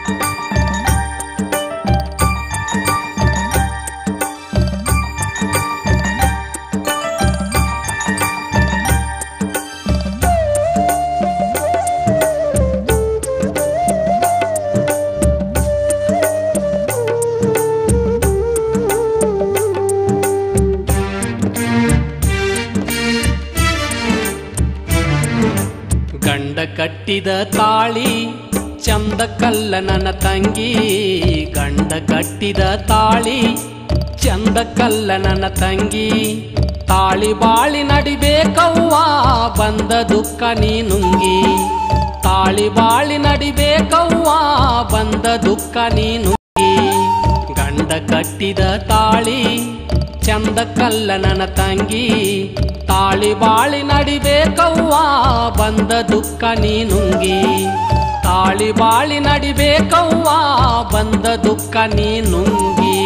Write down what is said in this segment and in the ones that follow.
ಗಂಡ ಕಟ್ಟಿದ ತಾಳಿ ಚಂದ ಕಲ್ಲ ನನ್ನ ತಂಗಿ ಗಂಡ ಕಟ್ಟಿದ ತಾಳಿ ಚಂದ ಕಲ್ಲ ನನ್ನ ತಂಗಿ ತಾಳಿ ಬಾಳಿ ನಡಿಬೇಕವ್ವ ಬಂದ ದುಃಖ ನೀ ನುಂಗಿ ತಾಳಿ ಬಾಳಿ ನಡಿಬೇಕವ್ವ ಬಂದ ದುಃಖ ನೀ ನುಂಗಿ ಗಂಡ ಕಟ್ಟಿದ ತಾಳಿ ಚಂದ ಕಲ್ಲ ನನ್ನ ತಂಗಿ ತಾಳಿ ಬಾಳಿ ನಡಿಬೇಕವ್ವ ಬಂದ ದುಃಖ ನೀ ನುಂಗಿ ತಾಳಿ ಬಾಳಿ ನಡಿಬೇಕವ್ವ ಬಂದ ದುಃಖ ನೀ ನುಂಗಿ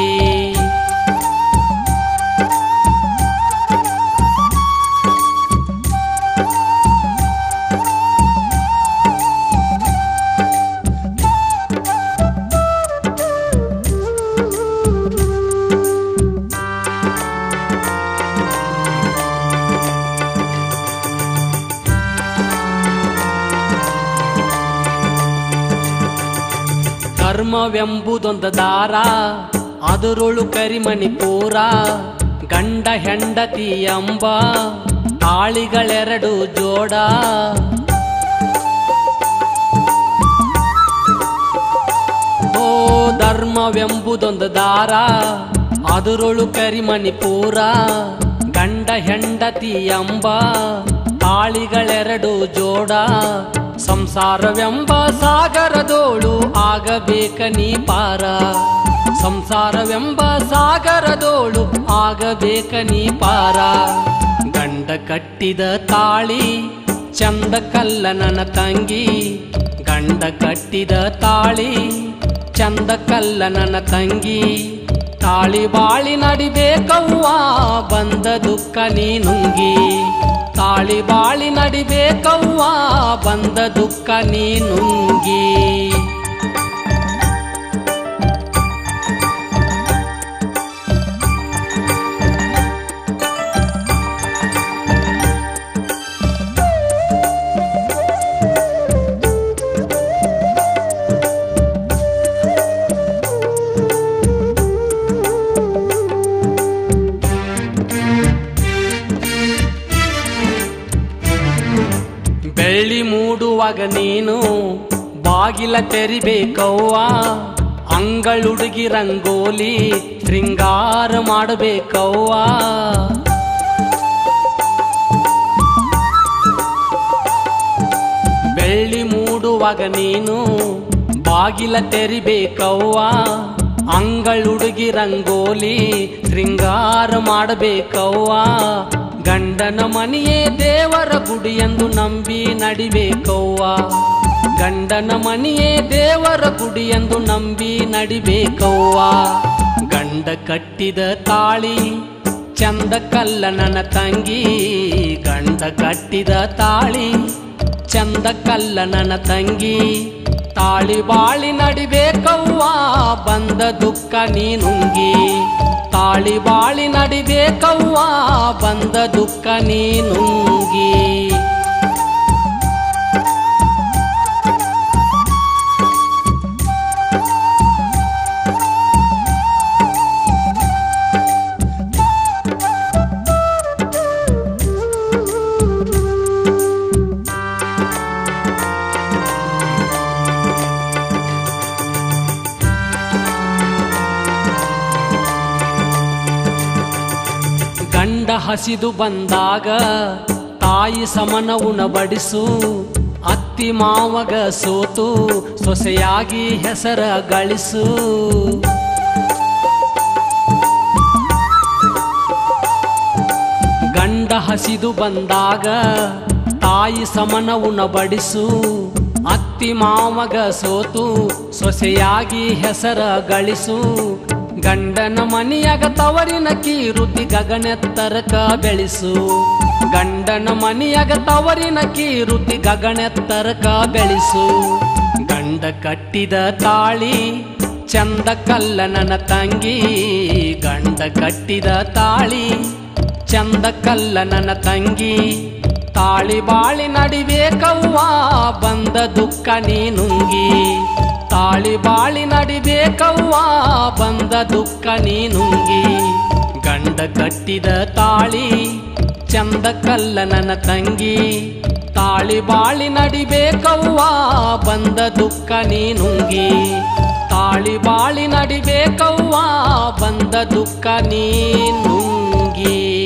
ಕರ್ಮವೆಂಬುದೊಂದು ದಾರ ಅದರೊಳು ಕರಿಮಣಿಪೂರ ಗಂಡ ಹೆಂಡತಿ ಎಂಬ ತಾಳಿಗಳೆರಡು ಜೋಡ ಓ ಧರ್ಮವೆಂಬುದೊಂದು ದಾರ ಅದರೊಳು ಕರಿಮಣಿಪೂರ ಗಂಡ ಹೆಂಡತಿ ಎಂಬ ತಾಳಿಗಳೆರಡು ಜೋಡ ಸಂಸಾರವೆಂಬ ಸಾಗರದೋಳು ಆಗಬೇಕ ನೀ ಪಾರ ಸಂಸಾರವೆಂಬ ಸಾಗರದೋಳು ಆಗಬೇಕ ನೀ ಪಾರ ಗಂಡ ಕಟ್ಟಿದ ತಾಳಿ ಚಂದ ಕಲ್ಲ ನನ್ನ ತಂಗಿ ಗಂಡ ಕಟ್ಟಿದ ತಾಳಿ ಚಂದ ಕಲ್ಲ ನನ್ನ ತಂಗಿ ತಾಳಿ ಬಾಳಿ ನಡಿಬೇಕವ್ವ ಬಂದ ದುಃಖ ನೀ ನುಂಗಿ ತಾಳಿ ಬಾಳಿ ನಡಿಬೇಕವ್ವ ಬಂದ ದುಃಖ ನೀ ನುಂಗಿ ಬೆಳ್ಳಿ ಮೂಡುವಾಗ ನೀನು ಬಾಗಿಲ ತೆರಿಬೇಕವ್ವ ಅಂಗಳುಡುಗಿ ರಂಗೋಲಿ ಶೃಂಗಾರ ಮಾಡಬೇಕವ್ವ ಬೆಳ್ಳಿ ಮೂಡುವಾಗ ನೀನು ಬಾಗಿಲ ತೆರಿಬೇಕವ್ವ ಅಂಗಳುಡುಗಿ ರಂಗೋಲಿ ಶೃಂಗಾರ ಮಾಡಬೇಕವ್ವ ಗಂಡನ ಮನೆಯೇ ದೇವರ ಗುಡಿ ಎಂದು ನಂಬಿ ನಡಿಬೇಕವ್ವ ಗಂಡನ ಮನೆಯೇ ದೇವರ ಗುಡಿ ಎಂದು ನಂಬಿ ನಡಿಬೇಕವ್ವ ಗಂಡ ಕಟ್ಟಿದ ತಾಳಿ ಚಂದ ಕಲ್ಲ ನನ್ನ ತಂಗಿ ಗಂಡ ಕಟ್ಟಿದ ತಾಳಿ ಚಂದ ಕಲ್ಲ ನನ್ನ ತಂಗಿ ತಾಳಿ ಬಾಳಿ ನಡಿಬೇಕವ್ವ ಬಂದ ದುಃಖ ನೀ ನುಂಗಿ ತಾಳಿ ಬಾಳಿ ನಡಿಬೇಕವ್ವ ಬಂದ ದುಃಖ ನೀ ನುಂಗಿ ಗಂಡ ಹಸಿದು ಬಂದಾಗ ತಾಯಿ ಸಮನ ಉಣಬಡಿಸು ಅತ್ತಿ ಮಾವಗ ಸೋತು ಸೊಸೆಯಾಗಿ ಹೆಸರ ಗಳಿಸು ಗಂಡ ಹಸಿದು ಬಂದಾಗ ತಾಯಿ ಸಮನ ಉಣಬಡಿಸು ಅತ್ತಿ ಮಾವಗ ಸೋತು ಸೊಸೆಯಾಗಿ ಹೆಸರ ಗಳಿಸು ಗಂಡನ ಮನೆಯಾಗ ತವರಿನ ಕೀರುತಿ ಗಗನೆತ್ತರಕ ಬೆಳೆಸು ಗಂಡನ ಮನೆಯಾಗ ತವರಿನ ಕೀರುತಿ ಗಗನೆತ್ತರಕ ಬೆಳೆಸು ಗಂಡ ಕಟ್ಟಿದ ತಾಳಿ ಚಂದ ಕಲ್ಲ ನನ್ನ ತಂಗಿ ಗಂಡ ಕಟ್ಟಿದ ತಾಳಿ ಚಂದ ಕಲ್ಲ ನನ್ನ ತಂಗಿ ತಾಳಿ ಬಾಳಿ ನಡಿಬೇಕವ್ವ ಬಂದ ದುಃಖ ನೀ ನುಂಗಿ ತಾಳಿ ಬಾಳಿ ನಡಿಬೇಕವ್ವ ಬಂದ ದುಃಖ ನೀ ನುಂಗಿ ಗಂಡ ಕಟ್ಟಿದ ತಾಳಿ ಚಂದ ಕಲ್ಲ ನನ್ನ ತಂಗಿ ತಾಳಿ ಬಾಳಿ ನಡಿಬೇಕವ್ವ ಬಂದ ದುಃಖ ನೀ ನುಂಗಿ ತಾಳಿ ಬಾಳಿ ನಡಿಬೇಕವ್ವ ಬಂದ ದುಃಖ ನೀ ನುಂಗಿ